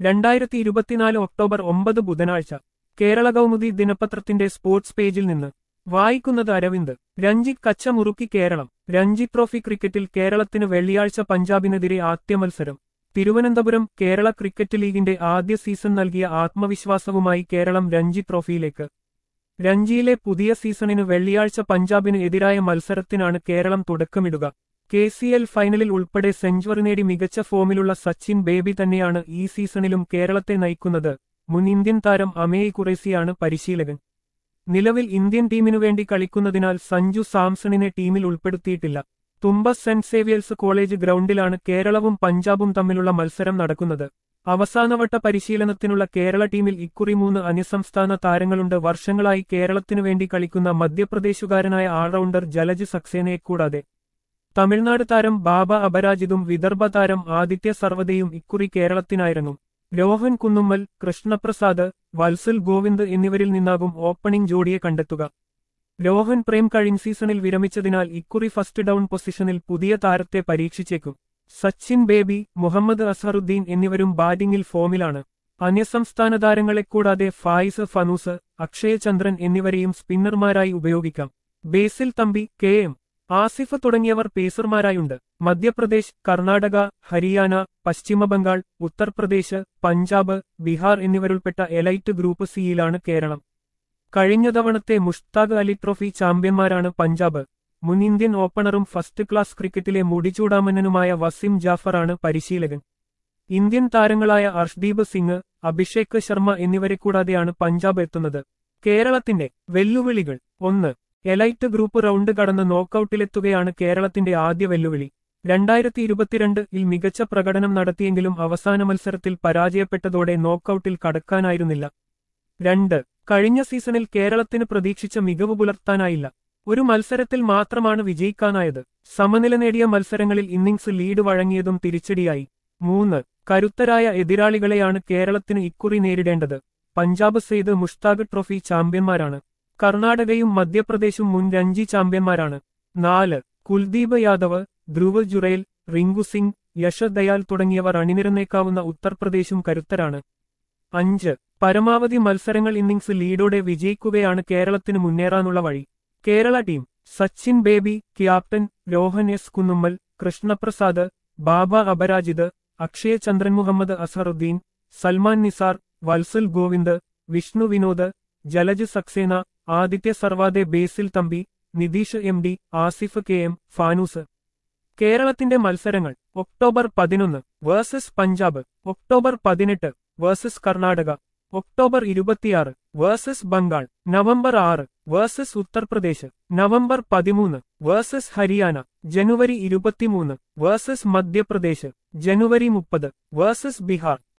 രണ്ടായിരത്തി ഇരുപത്തിനാല് ഒക്ടോബർ ഒമ്പത് ബുധനാഴ്ച കേരള കൗമുദി ദിനപത്രത്തിന്റെ സ്പോർട്സ് പേജിൽ നിന്ന് വായിക്കുന്നത് അരവിന്ദ് രഞ്ജി കച്ച മുറുക്കി കേരളം രഞ്ജി ട്രോഫി ക്രിക്കറ്റിൽ കേരളത്തിന് വെള്ളിയാഴ്ച പഞ്ചാബിനെതിരെ ആദ്യ മത്സരം തിരുവനന്തപുരം കേരള ക്രിക്കറ്റ് ലീഗിന്റെ ആദ്യ സീസൺ നൽകിയ ആത്മവിശ്വാസവുമായി കേരളം രഞ്ജി ട്രോഫിയിലേക്ക് രഞ്ജിയിലെ പുതിയ സീസണിന് വെള്ളിയാഴ്ച പഞ്ചാബിന് എതിരായ മത്സരത്തിനാണ് കേരളം തുടക്കമിടുക കെ സി എൽ ഫൈനലിൽ ഉൾപ്പെടെ സെഞ്ചുറി നേടി മികച്ച ഫോമിലുള്ള സച്ചിൻ ബേബി തന്നെയാണ് ഈ സീസണിലും കേരളത്തെ നയിക്കുന്നത് മുൻ ഇന്ത്യൻ താരം അമേയ് കുറേസിയാണ് പരിശീലകൻ നിലവിൽ ഇന്ത്യൻ ടീമിനു വേണ്ടി കളിക്കുന്നതിനാൽ സഞ്ജു സാംസണിനെ ടീമിൽ ഉൾപ്പെടുത്തിയിട്ടില്ല തുമ്പ സെന്റ് സേവിയേഴ്സ് കോളേജ് ഗ്രൗണ്ടിലാണ് കേരളവും പഞ്ചാബും തമ്മിലുള്ള മത്സരം നടക്കുന്നത് അവസാനവട്ട പരിശീലനത്തിനുള്ള കേരള ടീമിൽ ഇക്കുറി മൂന്ന് അന്യസംസ്ഥാന താരങ്ങളുണ്ട് വർഷങ്ങളായി കേരളത്തിനു വേണ്ടി കളിക്കുന്ന മധ്യപ്രദേശുകാരനായ ഓൾറൗണ്ടർ ജലജ് സക്സേനയെ കൂടാതെ തമിഴ്നാട് താരം ബാബ അപരാജിതും വിദർഭ താരം ആദിത്യ സർവതയും ഇക്കുറി കേരളത്തിനായിറങ്ങും രോഹൻ കുന്നുമ്മൽ കൃഷ്ണപ്രസാദ് വത്സൽ ഗോവിന്ദ് എന്നിവരിൽ നിന്നാകും ഓപ്പണിംഗ് ജോഡിയെ കണ്ടെത്തുക രോഹൻ പ്രേം കഴിഞ്ഞ സീസണിൽ വിരമിച്ചതിനാൽ ഇക്കുറി ഫസ്റ്റ് ഡൌൺ പൊസിഷനിൽ പുതിയ താരത്തെ പരീക്ഷിച്ചേക്കും സച്ചിൻ ബേബി മുഹമ്മദ് അസറുദ്ദീൻ എന്നിവരും ബാറ്റിംഗിൽ ഫോമിലാണ് അന്യസംസ്ഥാന താരങ്ങളെ കൂടാതെ ഫായിസ് ഫനൂസ് അക്ഷയചന്ദ്രൻ എന്നിവരെയും സ്പിന്നർമാരായി ഉപയോഗിക്കാം Basil Thampi K M Asif തുടങ്ങിയവർ പേസർമാരായുണ്ട് മധ്യപ്രദേശ് കർണാടക ഹരിയാന പശ്ചിമബംഗാൾ ഉത്തർപ്രദേശ് പഞ്ചാബ് ബീഹാർ എന്നിവരുൾപ്പെട്ട എലൈറ്റ് ഗ്രൂപ്പ് സിയിലാണ് കേരളം കഴിഞ്ഞ തവണത്തെ മുഷ്താഖ് അലി ട്രോഫി ചാമ്പ്യന്മാരാണ് പഞ്ചാബ് മുൻ ഇന്ത്യൻ ഓപ്പണറും ഫസ്റ്റ് ക്ലാസ് ക്രിക്കറ്റിലെ മുടിചൂടാമന്നനുമായ വസിം ജാഫറാണ് പരിശീലകൻ ഇന്ത്യൻ താരങ്ങളായ അർഷ്ദീപ് സിംഗ് അഭിഷേക് ശർമ്മ എന്നിവരെ കൂടാതെയാണ് പഞ്ചാബ് എത്തുന്നത് കേരളത്തിന്റെ വെല്ലുവിളികൾ ഒന്ന് എലൈറ്റ് ഗ്രൂപ്പ് റൗണ്ട് കടന്ന് നോക്കൌട്ടിലെത്തുകയാണ് കേരളത്തിന്റെ ആദ്യ വെല്ലുവിളി രണ്ടായിരത്തി ഇരുപത്തിരണ്ടിൽ മികച്ച പ്രകടനം നടത്തിയെങ്കിലും അവസാന മത്സരത്തിൽ പരാജയപ്പെട്ടതോടെ നോക്കൌട്ടിൽ കടക്കാനായിരുന്നില്ല രണ്ട് കഴിഞ്ഞ സീസണിൽ കേരളത്തിന് പ്രതീക്ഷിച്ച മികവ് പുലർത്താനായില്ല ഒരു മത്സരത്തിൽ മാത്രമാണ് വിജയിക്കാനായത് സമനില നേടിയ മത്സരങ്ങളിൽ ഇന്നിംഗ്സ് ലീഡ് വഴങ്ങിയതും തിരിച്ചടിയായി മൂന്ന് കരുത്തരായ എതിരാളികളെയാണ് കേരളത്തിന് ഇക്കുറി നേരിടേണ്ടത് പഞ്ചാബ് സെയ്ത് മുഷ്താഖ് ട്രോഫി ചാമ്പ്യന്മാരാണ് കർണാടകയും മധ്യപ്രദേശും മുൻ രഞ്ജി ചാമ്പ്യന്മാരാണ് നാല് കുൽദീപ് യാദവ് ധ്രുവ് ജുറേൽ റിങ്കു സിംഗ് യശ് ദയാൽ തുടങ്ങിയവർ അണിനിരന്നേക്കാവുന്ന ഉത്തർപ്രദേശും കരുത്തരാണ് അഞ്ച് പരമാവധി മത്സരങ്ങൾ ഇന്നിംഗ്സ് ലീഡോടെ വിജയിക്കുകയാണ് കേരളത്തിന് മുന്നേറാനുള്ള വഴി Kerala team Sachin Baby captain Rohan S Kunnummal Krishnaprasad Baba Aparajith Akshaya Chandran Muhammed Azharuddeen Salman Nizar Vathsal Govind Vishnu Vinod Jalaj Saxena Aditya Sarwate Basil Thampi Nidheesh M D Asif K M Fanoos കേരളത്തിന്റെ മത്സരങ്ങൾ ഒക്ടോബർ പതിനൊന്ന് വേഴ്സസ് പഞ്ചാബ് ഒക്ടോബർ പതിനെട്ട് വേഴ്സസ് കർണാടക ഒക്ടോബർ ഇരുപത്തിയാറ് വേഴ്സസ് ബംഗാൾ നവംബർ ആറ് വേഴ്സസ് ഉത്തർപ്രദേശ് നവംബർ പതിമൂന്ന് വേഴ്സസ് ഹരിയാന ജനുവരി ഇരുപത്തിമൂന്ന് വേഴ്സസ് മധ്യപ്രദേശ് ജനുവരി മുപ്പത് വേഴ്സസ് ബീഹാർ